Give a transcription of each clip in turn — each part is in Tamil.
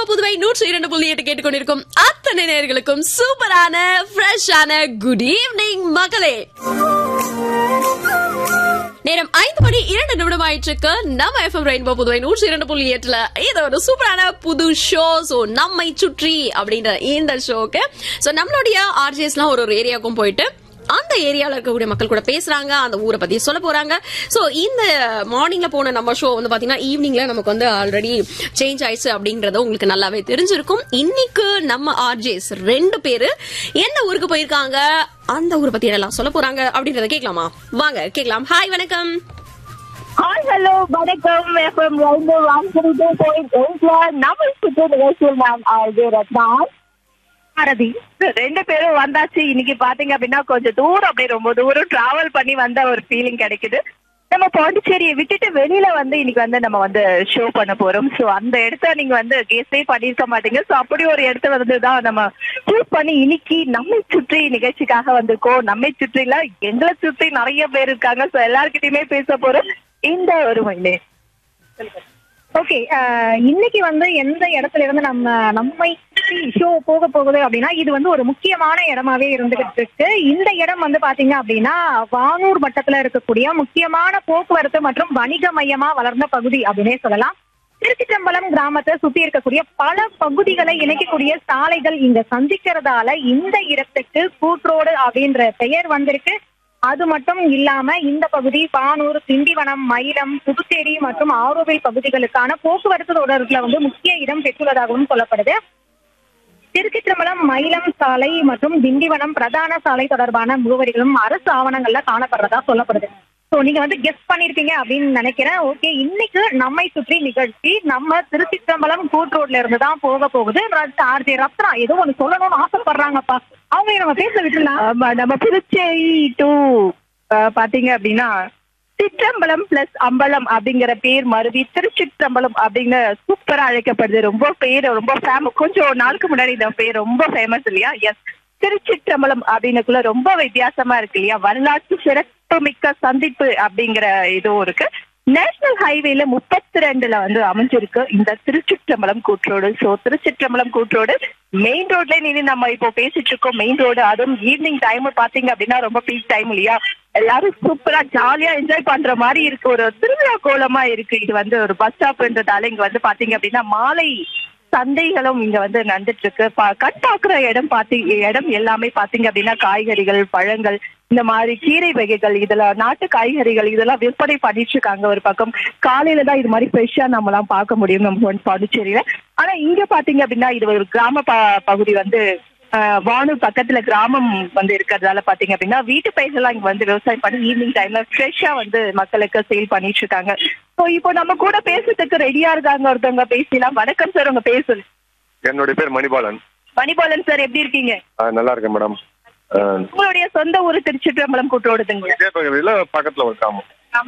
ரெயின்போ புதுவை நூற்றி இரண்டு புள்ளி எட்டு கேட்டுக்கொண்டிருக்கும் அத்தனை நேர்களுக்கும் சூப்பரான ஃப்ரெஷ்ஷான குட் ஈவினிங் மகளே நேரம் ஐந்து மணி இரண்டு நிமிடம் ஆயிட்டு நம்ம எஃப்எம் ரெயின்போ புதுவை நூற்றி இரண்டு புள்ளி எட்டுல இது ஒரு சூப்பரான புது ஷோ சோ நம்மை சுற்றி அப்படின்ற இந்த ஷோக்கு சோ நம்மளுடைய ஆர்ஜிஎஸ்லாம் ஒரு ஒரு ஏரியாவுக்கும் போயிட்டு அந்த ஏரியால இருக்கக்கூடிய மக்கள் கூட பேசுறாங்க அந்த ஊரை பத்தி சொல்ல போறாங்க சோ இந்த மார்னிங்ல போன நம்ம ஷோ வந்து பாத்தீங்கன்னா ஈவினிங்ல நமக்கு வந்து ஆல்ரெடி சேஞ்ச் ஆயிடுச்சு அப்படிங்கறது உங்களுக்கு நல்லாவே தெரிஞ்சிருக்கும் இன்னைக்கு நம்ம ஆர்ஜேஸ் ரெண்டு பேரு எந்த ஊருக்கு போயிருக்காங்க அந்த ஊரை பத்தி என்னெல்லாம் சொல்ல போறாங்க அப்படின்றத கேட்கலாமா வாங்க கேட்கலாம் ஹாய் வணக்கம் ஹாய் ஹலோ வணக்கம் எஃப்எம் ரெண்டு ஒன் த்ரீ டூ பாயிண்ட் எயிட்ல நம்ம சுற்று நிகழ்ச்சியில் நாம் ஆகிய ரத்னா பாரதி ரெண்டு பேரும் வந்தாச்சு இன்னைக்கு பாத்தீங்க அப்படின்னா கொஞ்சம் தூரம் அப்படியே ரொம்ப தூரம் டிராவல் பண்ணி வந்த ஒரு ஃபீலிங் கிடைக்குது நம்ம பாண்டிச்சேரியை விட்டுட்டு வெளியில வந்து இன்னைக்கு வந்து நம்ம வந்து ஷோ பண்ண போறோம் சோ அந்த இடத்த நீங்க வந்து கெஸ்டே பண்ணிருக்க மாட்டீங்க சோ அப்படி ஒரு இடத்த வந்து தான் நம்ம சூஸ் பண்ணி இன்னைக்கு நம்மை சுற்றி நிகழ்ச்சிக்காக வந்திருக்கோம் நம்மை சுற்றில எங்களை சுற்றி நிறைய பேர் இருக்காங்க சோ எல்லார்கிட்டயுமே பேச போறோம் இந்த ஒரு மணி ஓகே இன்னைக்கு வந்து எந்த இடத்துல இருந்து நம்ம நம்மை ஷோ போக போகுது அப்படின்னா இது வந்து ஒரு முக்கியமான இடமாவே இருந்துகிட்டு இருக்கு இந்த இடம் வந்து பாத்தீங்க அப்படின்னா வானூர் வட்டத்துல இருக்கக்கூடிய முக்கியமான போக்குவரத்து மற்றும் வணிக மையமா வளர்ந்த பகுதி அப்படின்னே சொல்லலாம் திருச்சிற்றம்பலம் கிராமத்தை சுத்தி இருக்கக்கூடிய பல பகுதிகளை இணைக்கக்கூடிய சாலைகள் இங்க சந்திக்கிறதால இந்த இடத்துக்கு கூட்ரோடு அப்படின்ற பெயர் வந்திருக்கு அது மட்டும் இல்லாம இந்த பகுதி பானூர் திண்டிவனம் மயிலம் புதுச்சேரி மற்றும் ஆரோவில் பகுதிகளுக்கான போக்குவரத்து தொடர்புல வந்து முக்கிய இடம் பெற்றுள்ளதாகவும் சொல்லப்படுது திருச்சிற்றம்பலம் மயிலம் சாலை மற்றும் திண்டிவனம் பிரதான சாலை தொடர்பான முகவரிகளும் அரசு ஆவணங்கள்ல காணப்படுறதா சொல்லப்படுது சோ நீங்க வந்து கெஸ் பண்ணிருப்பீங்க அப்படின்னு நினைக்கிறேன் ஓகே இன்னைக்கு நம்மை சுற்றி நிகழ்ச்சி நம்ம திருச்சிற்றம்பலம் கூட்ரோட்ல இருந்து தான் போக போகுது ஆர்ஜே ரத்னா ஏதோ ஒண்ணு சொல்லணும்னு ஆசைப்படுறாங்கப்பா அவங்க நம்ம பேச விட்டுலாம் ஆமா நம்ம புதுச்சேரி டு பாத்தீங்க அப்படின்னா சிற்றம்பலம் பிளஸ் அம்பலம் அப்படிங்கிற பேர் மருவி திருச்சிற்றம்பலம் அப்படின்னு சூப்பரா அழைக்கப்படுது ரொம்ப பேர் ரொம்ப ஃபேமஸ் கொஞ்சம் நாளுக்கு முன்னாடி இந்த பேர் ரொம்ப ஃபேமஸ் இல்லையா எஸ் திருச்சிற்றம்பலம் அப்படின்னுக்குள்ள ரொம்ப வித்தியாசமா இருக்கு இல்லையா வரலாற்று சிறப்புமிக்க சந்திப்பு அப்படிங்கிற இதுவும் இருக்கு நேஷனல் ஹைவேல முப்பத்தி ரெண்டுல வந்து அமைஞ்சிருக்கு இந்த திருச்சிற்றம்பலம் கூற்றோடு சோ திருச்சிற்றம்பலம் கூற்றோடு மெயின் ரோட்ல நின்று நம்ம இப்போ பேசிட்டு இருக்கோம் மெயின் ரோடு அதுவும் ஈவினிங் டைம் பாத்தீங்க அப்படின்னா ரொம்ப பீக் டைம் இல்லையா எல்லாரும் சூப்பரா ஜாலியா என்ஜாய் பண்ற மாதிரி இருக்கு ஒரு திருவிழா கோலமா இருக்கு இது வந்து ஒரு பஸ் ஸ்டாப்ன்றதால இங்க வந்து பாத்தீங்க அப்படின்னா மாலை சந்தைகளும் இங்க வந்து நடந்துட்டு இருக்கு பா- கண் பாக்குற இடம் பாத்தி இடம் எல்லாமே பாத்தீங்க அப்படின்னா காய்கறிகள் பழங்கள் இந்த மாதிரி கீரை வகைகள் இதுல நாட்டு காய்கறிகள் இதெல்லாம் விற்பனை பண்ணிட்டு இருக்காங்க ஒரு பக்கம் காலையில தான் இது மாதிரி ஃப்ரெஷ்ஷா நம்ம எல்லாம் பார்க்க முடியும் நம்ம வந்து பாண்டிச்சேரியில ஆனா இங்க பாத்தீங்க அப்படின்னா இது ஒரு கிராம ப- பகுதி வந்து ஆஹ், வானூர் பக்கத்துல கிராமம் வந்து இருக்கிறதால பாத்தீங்க அப்படின்னா வீட்டு பயிர்கள்லாம் இங்க வந்து விவசாயம் பண்ணி ஈவினிங் டைம்ல ஃப்ரெஷ்ஷா வந்து மக்களுக்கு சேல் பண்ணிட்டு இருக்காங்க ஸோ இப்போ நம்ம கூட பேசுறதுக்கு ரெடியா இருக்காங்க ஒருத்தவங்க பேசலாம் வணக்கம் சார் உங்க பேர் சொல்லு என்னுடைய பேர் மணிபாலன் மணிபாலன் சார் எப்படி இருக்கீங்க ஆ, நல்லா இருக்கேன் மேடம் ஆ, உங்களுடைய சொந்த ஊர் திருச்சிற்றம்பலம் கூட்டோடுதுங்க இதே பகுதியில் பக்கத்தில் ஒரு கிராமம்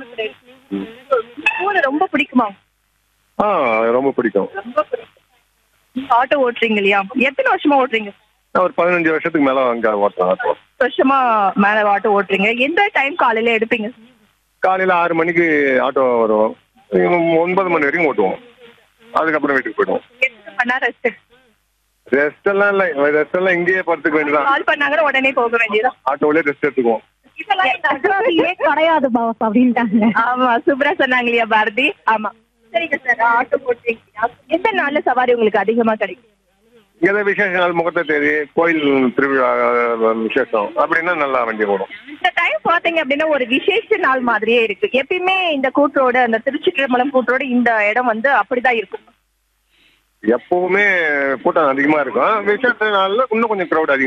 ஊரு ரொம்ப பிடிக்குமா ஆ ரொம்ப பிடிக்கும் ரொம்ப பிடிக்கும் ஆட்டோ ஓட்டுறீங்க இல்லையா எத்தனை வருஷமா ஓட்டுறீங்க நான் ஒரு பதினஞ்சு வருஷத்துக்கு மேலே அங்கே ஓட்டுறேன் ஆட்டோ வருஷமா மேல ஆட்டோ ஓட்டுறீங்க எந்த டைம் காலையில எடுப்பீங்க காலையில் ஆறு மணிக்கு ஆட்டோ வரும் இவங்க ஒன்பது மணி வரைக்கும் ஓட்டுவோம் அதுக்கப்புறம் வீட்டுக்கு போயிடுவோம் எத்தனை மணி நேரம் ரெஸ்ட் ரெஸ்ட் எல்லாம் இல்லை ரெஸ்ட் எல்லாம் இங்கேயே படுத்துக்க வேண்டியதான் கால் பண்ணாங்கன்னா உடனே போக வேண்டியதான் ஆட்டோவிலே ரெஸ்ட் எடுத்துக்குவோம் அகராதியே கிடையாது பாஸ் அப்படின்ட்டாங்க ஆமா சூப்பரா சொன்னாங்க இல்லையா பாரதி ஆமா சரிங்க சார் ஆட்டோ போட்டுருக்கீங்க எந்த நாள்ல சவாரி உங்களுக்கு அதிகமா கிடைக்கும் எதை விசேஷ நாள் முகத்தை தேதி கோயில் திருவிழா விசேஷம் அப்படின்னா நல்லா வண்டி ஓடும் இந்த டைம் பாத்தீங்க அப்படின்னா ஒரு விசேஷ நாள் மாதிரியே இருக்கு எப்பயுமே இந்த கூட்டரோட அந்த திருச்சிற்றம்பலம் கூட்டரோட இந்த இடம் வந்து அப்படிதான் இருக்கும் எப்பவுமே கூட்டம் அதிகமாக இருக்கும் விசேஷ நாளில் இன்னும் கொஞ்சம் க்ரௌட் அதிகம்